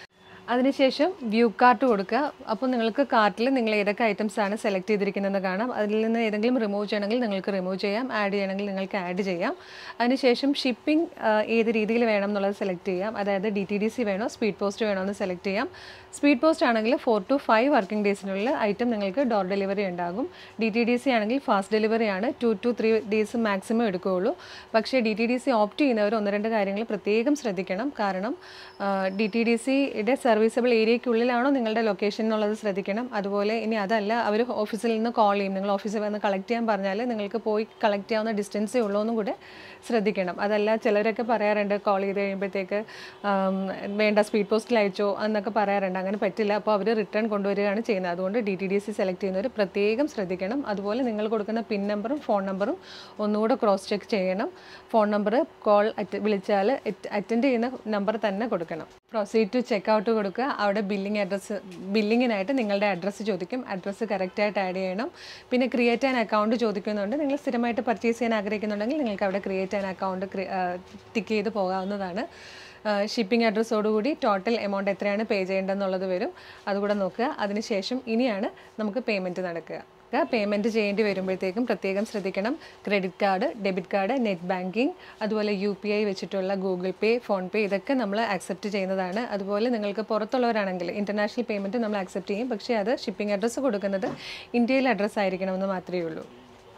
അതിനുശേഷം വ്യൂ കാർട്ട് കൊടുക്കുക അപ്പോൾ നിങ്ങൾക്ക് കാർട്ടിൽ നിങ്ങൾ ഏതൊക്കെ ഐറ്റംസ് ആണ് സെലക്ട് ചെയ്തിരിക്കുന്നതെന്ന് കാണാം അതിൽ നിന്ന് ഏതെങ്കിലും റിമൂവ് ചെയ്യണമെങ്കിൽ നിങ്ങൾക്ക് റിമൂവ് ചെയ്യാം ആഡ് ചെയ്യണമെങ്കിൽ നിങ്ങൾക്ക് ആഡ് ചെയ്യാം അതിനുശേഷം ഷിപ്പിംഗ് ഏത് രീതിയിൽ വേണം എന്നുള്ളത് സെലക്ട് ചെയ്യാം അതായത് ഡി ടി ഡി സി വേണോ സ്പീഡ് പോസ്റ്റ് വേണോ എന്ന് സെലക്ട് ചെയ്യാം സ്പീഡ് പോസ്റ്റ് ആണെങ്കിൽ ഫോർ ടു ഫൈവ് വർക്കിംഗ് ഡേയ്സിനുള്ളിൽ ഐറ്റം നിങ്ങൾക്ക് ഡോർ ഡെലിവറി ഉണ്ടാകും ഡി ടി ഡി സി ആണെങ്കിൽ ഫാസ്റ്റ് ഡെലിവറി ആണ് two to three days maximum എടുക്കുകയുള്ളൂ പക്ഷേ D T D C opt ചെയ്യുന്നവർ ഒന്ന് രണ്ട് കാര്യങ്ങൾ പ്രത്യേകം ശ്രദ്ധിക്കണം കാരണം ഡി ടി ഡി സിയുടെ സർവീസബിൾ ഏരിയയ്ക്കുള്ളിലാണോ നിങ്ങളുടെ ലൊക്കേഷൻ എന്നുള്ളത് ശ്രദ്ധിക്കണം അതുപോലെ ഇനി അതല്ല അവർ ഓഫീസിൽ നിന്ന് കോൾ ചെയ്യും നിങ്ങൾ ഓഫീസിൽ വന്ന് കളക്ട് ചെയ്യാൻ പറഞ്ഞാൽ നിങ്ങൾക്ക് പോയി കളക്ട് ചെയ്യാവുന്ന ഡിസ്റ്റൻസേ ഉള്ളൂ എന്നും കൂടെ ശ്രദ്ധിക്കണം അതല്ല ചിലരൊക്കെ പറയാറുണ്ട് കോൾ ചെയ്ത് കഴിയുമ്പോഴത്തേക്ക് ആം, വേണ്ട സ്പീഡ് പോസ്റ്റിൽ അയച്ചോ എന്നൊക്കെ പറയാറുണ്ട് അങ്ങനെ പറ്റില്ല അപ്പോൾ അവർ റിട്ടേൺ കൊണ്ടുവരികയാണ് ചെയ്യുന്നത് അതുകൊണ്ട് D T D C select ചെയ്യുന്നവർ പ്രത്യേകം ശ്രദ്ധിക്കണം അതുപോലെ നിങ്ങൾ കൊടുക്കുന്ന പിൻ നമ്പറും ഫോൺ നമ്പറും ഒന്നുകൂടെ ക്രോസ് ചെക്ക് ചെയ്യണം ഫോൺ നമ്പർ കോൾ വിളിച്ചാൽ അറ്റൻഡ് ചെയ്യുന്ന നമ്പർ തന്നെ കൊടുക്കണം പ്രൊസീഡ് ടു ചെക്ക് ഔട്ട് കൊടുക്കുക അവിടെ ബില്ലിംഗ് അഡ്രസ്സ് ബില്ലിങ്ങിനായിട്ട് നിങ്ങളുടെ അഡ്രസ്സ് ചോദിക്കും അഡ്രസ്സ് കറക്റ്റായിട്ട് ആഡ് ചെയ്യണം പിന്നെ ക്രിയേറ്റ് ആൻ അക്കൗണ്ട് ചോദിക്കുന്നുണ്ട് നിങ്ങൾ സ്ഥിരമായിട്ട് പർച്ചേസ് ചെയ്യാൻ ആഗ്രഹിക്കുന്നുണ്ടെങ്കിൽ നിങ്ങൾക്ക് അവിടെ ക്രിയേറ്റ് ആൻ അക്കൗണ്ട് ടിക്ക് ചെയ്ത് പോകാവുന്നതാണ് ഷിപ്പിംഗ് അഡ്രസ്സോടുകൂടി ടോട്ടൽ എമൗണ്ട് എത്രയാണ് പേ ചെയ്യേണ്ടതെന്നുള്ളത് വരും അതുകൂടെ നോക്കുക അതിനുശേഷം ഇനിയാണ് നമുക്ക് പേയ്മെൻറ്റ് നടക്കുക പേയ്മെൻറ്റ് ചെയ്യേണ്ടി വരുമ്പോഴത്തേക്കും പ്രത്യേകം ശ്രദ്ധിക്കണം credit card debit card net banking അതുപോലെ യു പി ഐ വെച്ചിട്ടുള്ള ഗൂഗിൾ പേ ഫോൺ പേ ഇതൊക്കെ നമ്മൾ ആക്സെപ്റ്റ് ചെയ്യുന്നതാണ് അതുപോലെ നിങ്ങൾക്ക് പുറത്തുള്ളവരാണെങ്കിൽ ഇൻ്റർനാഷണൽ പേയ്മെൻറ്റ് നമ്മൾ ആക്സെപ്റ്റ് ചെയ്യും പക്ഷേ അത് ഷിപ്പിംഗ് അഡ്രസ്സ് കൊടുക്കുന്നത് ഇന്ത്യയിലെ അഡ്രസ്സ് ആയിരിക്കണമെന്ന് മാത്രമേ ഉള്ളൂ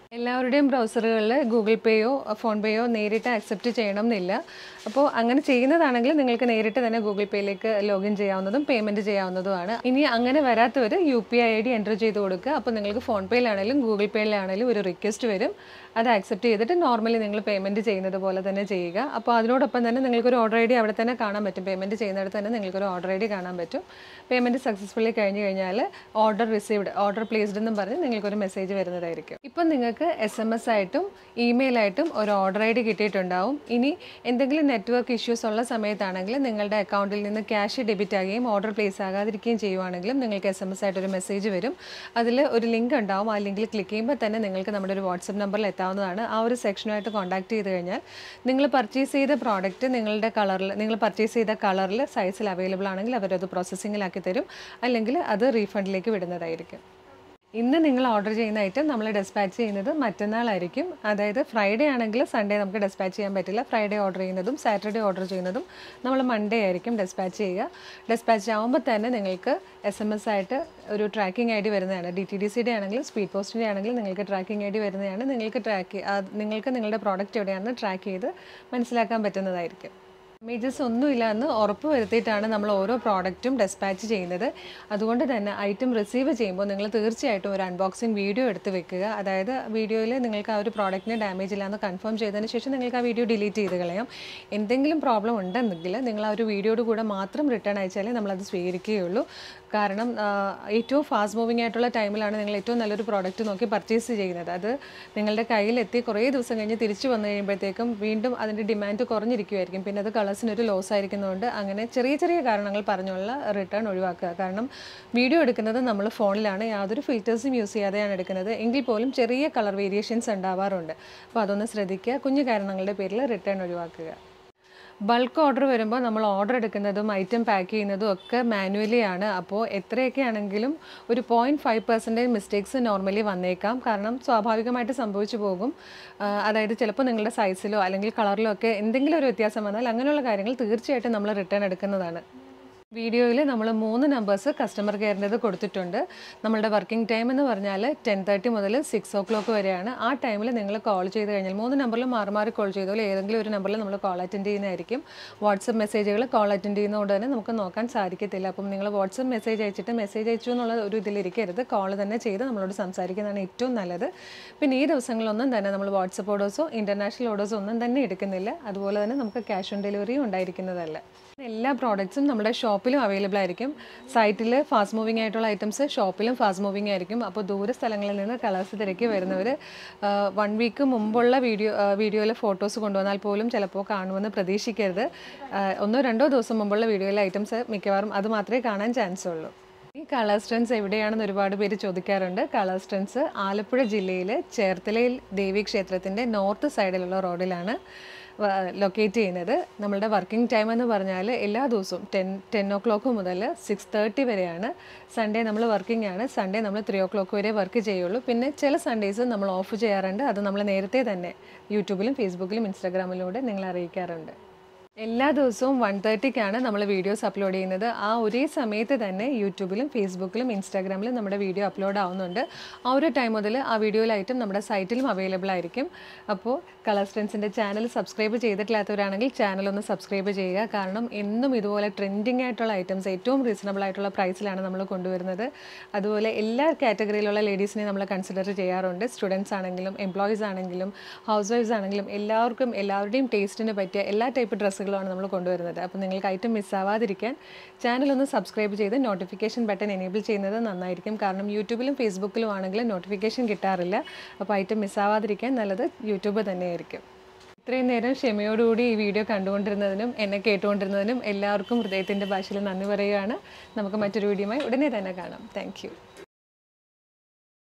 എല്ലാവരുടെയും ബ്രൗസറുകളിൽ ഗൂഗിൾ പേയോ ഫോൺ പേയോ നേരിട്ട് അക്സെപ്റ്റ് ചെയ്യണം എന്നില്ല അപ്പോൾ അങ്ങനെ ചെയ്യുന്നതാണെങ്കിൽ നിങ്ങൾക്ക് നേരിട്ട് തന്നെ ഗൂഗിൾ പേയിലേക്ക് ലോഗിൻ ചെയ്യാവുന്നതും പേയ്മെൻറ്റ് ചെയ്യാവുന്നതുമാണ് ഇനി അങ്ങനെ വരാത്തവർ U P I I D enter ചെയ്ത് കൊടുക്കുക അപ്പോൾ നിങ്ങൾക്ക് ഫോൺ പേയിലാണെങ്കിലും ഗൂഗിൾ പേയിലാണെങ്കിലും ഒരു റിക്വസ്റ്റ് വരും അത് ആക്സെപ്റ്റ് ചെയ്തിട്ട് നോർമലി നിങ്ങൾ പേയ്മെൻറ്റ് ചെയ്യുന്നത് പോലെ തന്നെ ചെയ്യുക അപ്പോൾ അതിനോടൊപ്പം തന്നെ നിങ്ങൾക്കൊരു ഓർഡർ ഐ ഡി അവിടെ തന്നെ കാണാൻ പറ്റും പേയ്മെൻറ്റ് ചെയ്യുന്നിടത്ത് തന്നെ നിങ്ങൾക്കൊരു ഓർഡർ ഐ ഡി കാണാൻ പറ്റും പേയ്മെൻറ്റ് സക്സസ്ഫുള്ളി കഴിഞ്ഞ് കഴിഞ്ഞാൽ ഓർഡർ റിസീവ്ഡ് ഓർഡർ പ്ലേസ്ഡ് എന്നും പറഞ്ഞ് നിങ്ങൾക്കൊരു മെസ്സേജ് വരുന്നതായിരിക്കും ഇപ്പം നിങ്ങൾക്ക് എസ് എം എസ് ആയിട്ടും ഇമെയിലായിട്ടും ഒരു ഓർഡർ ഐ ഡി കിട്ടിയിട്ടുണ്ടാവും ഇനി എന്തെങ്കിലും നെറ്റ്വർക്ക് ഇഷ്യൂസ് ഉള്ള സമയത്താണെങ്കിൽ നിങ്ങളുടെ അക്കൗണ്ടിൽ നിന്ന് ക്യാഷ് ഡെബിറ്റ് ആകുകയും ഓർഡർ പ്ലേസ് ആകാതിരിക്കുകയും ചെയ്യുവാണെങ്കിലും നിങ്ങൾക്ക് എസ് എം എസ് ആയിട്ട് ഒരു മെസ്സേജ് വരും അതിൽ ഒരു ലിങ്ക് ഉണ്ടാവും ആ ലിങ്കിൽ ക്ലിക്ക് ചെയ്യുമ്പോൾ തന്നെ നിങ്ങൾക്ക് നമ്മുടെ ഒരു വാട്സപ്പ് നമ്പറിൽ എത്താവുന്നതാണ് ആ ഒരു സെക്ഷനുമായിട്ട് കോൺടാക്ട് ചെയ്ത് കഴിഞ്ഞാൽ നിങ്ങൾ പർച്ചേസ് ചെയ്ത പ്രോഡക്റ്റ് നിങ്ങളുടെ കളറിൽ നിങ്ങൾ പർച്ചേസ് ചെയ്ത കളറിൽ സൈസിൽ അവൈലബിൾ ആണെങ്കിൽ അവരത് പ്രോസസ്സിങ്ങിലാക്കി തരും അല്ലെങ്കിൽ അത് റീഫണ്ടിലേക്ക് വിടുന്നതായിരിക്കും ഇന്ന് നിങ്ങൾ ഓർഡർ ചെയ്യുന്ന ഐറ്റം നമ്മൾ ഡെസ്പാച്ച് ചെയ്യുന്നത് മറ്റന്നാളായിരിക്കും അതായത് ഫ്രൈഡേ ആണെങ്കിൽ സൺഡേ നമുക്ക് ഡെസ്പാച്ച് ചെയ്യാൻ പറ്റില്ല ഫ്രൈഡേ ഓർഡർ ചെയ്യുന്നതും സാറ്റർഡേ ഓർഡർ ചെയ്യുന്നതും നമ്മൾ മൺഡേ ആയിരിക്കും ഡെസ്പാച്ച് ചെയ്യുക ഡെസ്പാച്ച് ആകുമ്പോൾ തന്നെ നിങ്ങൾക്ക് എസ് എം എസ് ആയിട്ട് ഒരു ട്രാക്കിംഗ് ഐ ഡി വരുന്നതാണ് ഡി ടി ഡി സിയുടെ ആണെങ്കിലും സ്പീഡ് പോസ്റ്റിൻ്റെ ആണെങ്കിലും നിങ്ങൾക്ക് ട്രാക്കിംഗ് ഐ ഡി വരുന്നതാണ് നിങ്ങൾക്ക് ട്രാക്ക് നിങ്ങൾക്ക് നിങ്ങളുടെ പ്രോഡക്റ്റ് എവിടെയാണെന്ന് ട്രാക്ക് ചെയ്ത് മനസ്സിലാക്കാൻ പറ്റുന്നതായിരിക്കും ഡാമേജസ് ഒന്നുമില്ല എന്ന് ഉറപ്പ് വരുത്തിയിട്ടാണ് നമ്മൾ ഓരോ പ്രോഡക്റ്റും ഡെസ്പാച്ച് ചെയ്യുന്നത് അതുകൊണ്ട് തന്നെ ഐറ്റം റിസീവ് ചെയ്യുമ്പോൾ നിങ്ങൾ തീർച്ചയായിട്ടും ഒരു അൺബോക്സിങ് വീഡിയോ എടുത്ത് വെക്കുക അതായത് വീഡിയോയിൽ നിങ്ങൾക്ക് ആ ഒരു പ്രോഡക്റ്റിന് ഡാമേജ് ഇല്ലാന്ന് കൺഫേം ചെയ്തതിന് ശേഷം നിങ്ങൾക്ക് ആ വീഡിയോ ഡിലീറ്റ് ചെയ്ത് കളയാം എന്തെങ്കിലും പ്രോബ്ലം ഉണ്ടെന്നെങ്കിൽ നിങ്ങൾ ആ ഒരു വീഡിയോയുടെ കൂടെ മാത്രം റിട്ടേൺ അയച്ചാലേ നമ്മളത് സ്വീകരിക്കുകയുള്ളൂ കാരണം ആ, ഏറ്റവും ഫാസ്റ്റ് മൂവിങ് ആയിട്ടുള്ള ടൈമിലാണ് നിങ്ങൾ ഏറ്റവും നല്ലൊരു പ്രോഡക്റ്റ് നോക്കി പർച്ചേസ് ചെയ്യുന്നത് അത് നിങ്ങളുടെ കയ്യിലെത്തി കുറേ ദിവസം കഴിഞ്ഞ് തിരിച്ചു വന്നു കഴിയുമ്പോഴത്തേക്കും വീണ്ടും അതിൻ്റെ ഡിമാൻഡ് കുറഞ്ഞിരിക്കുമായിരിക്കും പിന്നെ അത് കളേഴ്സിനൊരു ലോസ് ആയിരിക്കുന്നതുകൊണ്ട് അങ്ങനെ ചെറിയ ചെറിയ കാരണങ്ങൾ പറഞ്ഞുള്ള റിട്ടേൺ ഒഴിവാക്കുക കാരണം വീഡിയോ എടുക്കുന്നത് നമ്മൾ ഫോണിലാണ് യാതൊരു ഫിൽറ്റേഴ്സും യൂസ് ചെയ്യാതെയാണ് എടുക്കുന്നത് എങ്കിൽ പോലും ചെറിയ കളർ വേരിയേഷൻസ് ഉണ്ടാവാറുണ്ട് അപ്പോൾ അതൊന്ന് ശ്രദ്ധിക്കുക കുഞ്ഞു കാരണങ്ങളുടെ പേരിൽ റിട്ടേൺ ഒഴിവാക്കുക ബൾക്ക് ഓർഡർ വരുമ്പോൾ നമ്മൾ ഓർഡർ എടുക്കുന്നതും ഐറ്റം പാക്ക് ചെയ്യുന്നതും ഒക്കെ മാനുവലി ആണ് അപ്പോൾ എത്രയൊക്കെ ആണെങ്കിലും ഒരു point five percentage mistakes normally വന്നേക്കാം കാരണം സ്വാഭാവികമായിട്ട് സംഭവിച്ചു പോകും ആ, അതായത് ചിലപ്പോൾ നിങ്ങളുടെ സൈസിലോ അല്ലെങ്കിൽ കളറിലോ ഒക്കെ എന്തെങ്കിലും ഒരു വ്യത്യാസം വന്നാൽ അങ്ങനെയുള്ള കാര്യങ്ങൾ തീർച്ചയായിട്ടും നമ്മൾ റിട്ടേൺ എടുക്കുന്നതാണ് വീഡിയോയിൽ നമ്മൾ മൂന്ന് നമ്പേഴ്സ് കസ്റ്റമർ കെയറിൻ്റെത് കൊടുത്തിട്ടുണ്ട് നമ്മളുടെ വർക്കിംഗ് ടൈം എന്ന് പറഞ്ഞാൽ ടെൻ തേർട്ടി മുതൽ സിക്സ് ഓ ക്ലോക്ക് വരെയാണ് ആ ടൈമിൽ നിങ്ങൾ കോൾ ചെയ്ത് കഴിഞ്ഞാൽ മൂന്ന് നമ്പറിൽ മാറി മാറി കോൾ ചെയ്തോളൂ ഏതെങ്കിലും ഒരു നമ്പറിൽ നമ്മൾ കോൾ അറ്റൻഡ് ചെയ്യുന്നതായിരിക്കും വാട്സപ്പ് മെസ്സേജുകൾ കോൾ അറ്റൻഡ് ചെയ്യുന്നതുകൊണ്ട് തന്നെ നമുക്ക് നോക്കാൻ സാധിക്കത്തില്ല അപ്പം നിങ്ങൾ വാട്സപ്പ് മെസ്സേജ് അയച്ചിട്ട് മെസ്സേജ് അയച്ചു എന്നുള്ള ഒരു ഇതിലിരിക്കരുത് കോൾ തന്നെ ചെയ്ത് നമ്മളോട് സംസാരിക്കുന്നതാണ് ഏറ്റവും നല്ലത് പിന്നെ ഈ ദിവസങ്ങളിലൊന്നും തന്നെ നമ്മൾ വാട്സപ്പ് ഓർഡേഴ്സോ ഇൻ്റർനാഷണൽ ഓർഡേഴ്സോ ഒന്നും തന്നെ എടുക്കുന്നില്ല അതുപോലെ തന്നെ നമുക്ക് ക്യാഷ് ഓൺ ഡെലിവറിയും ഉണ്ടായിരിക്കുന്നതല്ല എല്ലാ പ്രോഡക്റ്റ്സും നമ്മുടെ ഷോപ്പിലും അവൈലബിൾ ആയിരിക്കും സൈറ്റിൽ ഫാസ്റ്റ് മൂവിങ് ആയിട്ടുള്ള ഐറ്റംസ് ഷോപ്പിലും ഫാസ്റ്റ് മൂവിങ് ആയിരിക്കും അപ്പോൾ ദൂര സ്ഥലങ്ങളിൽ നിന്ന് കളേഴ്സ് തിരക്കി വരുന്നവർ വൺ വീക്ക് മുമ്പുള്ള വീഡിയോ വീഡിയോയിലെ ഫോട്ടോസ് കൊണ്ടുവന്നാൽ പോലും ചിലപ്പോൾ കാണുമെന്ന് പ്രതീക്ഷിക്കരുത് ആ, ഒന്നോ രണ്ടോ ദിവസം മുമ്പുള്ള വീഡിയോയിലെ ഐറ്റംസ് മിക്കവാറും അത് മാത്രമേ കാണാൻ ചാൻസ് ഉള്ളൂ ഈ കളർ സ്റ്റൺസ് എവിടെയാണെന്ന് ഒരുപാട് പേര് ചോദിക്കാറുണ്ട് കളർ സ്റ്റൺസ് ആലപ്പുഴ ജില്ലയിൽ ചേർത്തലയിൽ ദേവി ക്ഷേത്രത്തിൻ്റെ നോർത്ത് സൈഡിലുള്ള റോഡിലാണ് ലൊക്കേറ്റ് ചെയ്യുന്നത് നമ്മളുടെ വർക്കിംഗ് ടൈം എന്ന് പറഞ്ഞാൽ എല്ലാ ദിവസവും ടെൻ ടെൻ ഒ ക്ലോക്ക് മുതൽ സിക്സ് തേർട്ടി വരെയാണ് സൺഡേ നമ്മൾ വർക്കിംഗ് ആണ് സൺഡേ നമ്മൾ ത്രീ ഒ ക്ലോക്ക് വരെ വർക്ക് ചെയ്യുള്ളൂ പിന്നെ ചില സൺഡേസ് നമ്മൾ ഓഫ് ചെയ്യാറുണ്ട് അത് നമ്മൾ നേരത്തെ തന്നെ യൂട്യൂബിലും ഫേസ്ബുക്കിലും ഇൻസ്റ്റാഗ്രാമിലൂടെ നിങ്ങളെ അറിയിക്കാറുണ്ട് എല്ലാ ദിവസവും വൺ തേർട്ടിക്കാണ് നമ്മൾ വീഡിയോസ് അപ്ലോഡ് ചെയ്യുന്നത് ആ ഒരേ സമയത്ത് തന്നെ യൂട്യൂബിലും ഫേസ്ബുക്കിലും ഇൻസ്റ്റാഗ്രാമിലും നമ്മുടെ വീഡിയോ അപ്ലോഡ് ആവുന്നുണ്ട് ആ ഒരു ടൈം മുതൽ ആ വീഡിയോയിലായിട്ടും നമ്മുടെ സൈറ്റിലും അവൈലബിൾ ആയിരിക്കും അപ്പോൾ കളർ സ്ട്രെൻസിൻ്റെ ചാനൽ സബ്സ്ക്രൈബ് ചെയ്തിട്ടില്ലാത്തവരാണെങ്കിൽ ചാനൽ ഒന്ന് സബ്സ്ക്രൈബ് ചെയ്യുക കാരണം എന്നും ഇതുപോലെ ട്രെൻഡിങ് ആയിട്ടുള്ള ഐറ്റംസ് ഏറ്റവും റീസണബിൾ ആയിട്ടുള്ള പ്രൈസിലാണ് നമ്മൾ കൊണ്ടുവരുന്നത് അതുപോലെ എല്ലാ കാറ്റഗറിയിലുള്ള ലേഡീസിനെ നമ്മൾ കൺസിഡർ ചെയ്യാറുണ്ട് സ്റ്റുഡൻസ് ആണെങ്കിലും എംപ്ലോയീസ് ആണെങ്കിലും ഹൗസ് വൈഫ്സ് ആണെങ്കിലും എല്ലാവർക്കും എല്ലാവരുടെയും ടേസ്റ്റിന് പറ്റിയ എല്ലാ ടൈപ്പ് ഡ്രസ്സുകളുമാണ് നമ്മൾ കൊണ്ടുവരുന്നത് അപ്പോൾ നിങ്ങൾക്ക് ഐറ്റം മിസ്സാവാതിരിക്കാൻ ചാനൽ ഒന്ന് സബ്സ്ക്രൈബ് ചെയ്ത് നോട്ടിഫിക്കേഷൻ ബട്ടൺ എനേബിൾ ചെയ്യുന്നത് നന്നായിരിക്കും കാരണം യൂട്യൂബിലും ഫേസ്ബുക്കിലും ആണെങ്കിലും നോട്ടിഫിക്കേഷൻ കിട്ടാറില്ല അപ്പോൾ ഐറ്റം മിസ്സാവാതിരിക്കാൻ നല്ലത് യൂട്യൂബ് തന്നെയായിരിക്കും ഇത്രയും നേരം ക്ഷമയോടുകൂടി ഈ വീഡിയോ കണ്ടുകൊണ്ടിരുന്നതിനും എന്നെ കേട്ടുകൊണ്ടിരുന്നതിനും എല്ലാവർക്കും ഹൃദയത്തിൻ്റെ ഭാഷയിൽ നന്ദി പറയുകയാണ് നമുക്ക് മറ്റൊരു വീഡിയോയുമായി ഉടനെ തന്നെ കാണാം താങ്ക്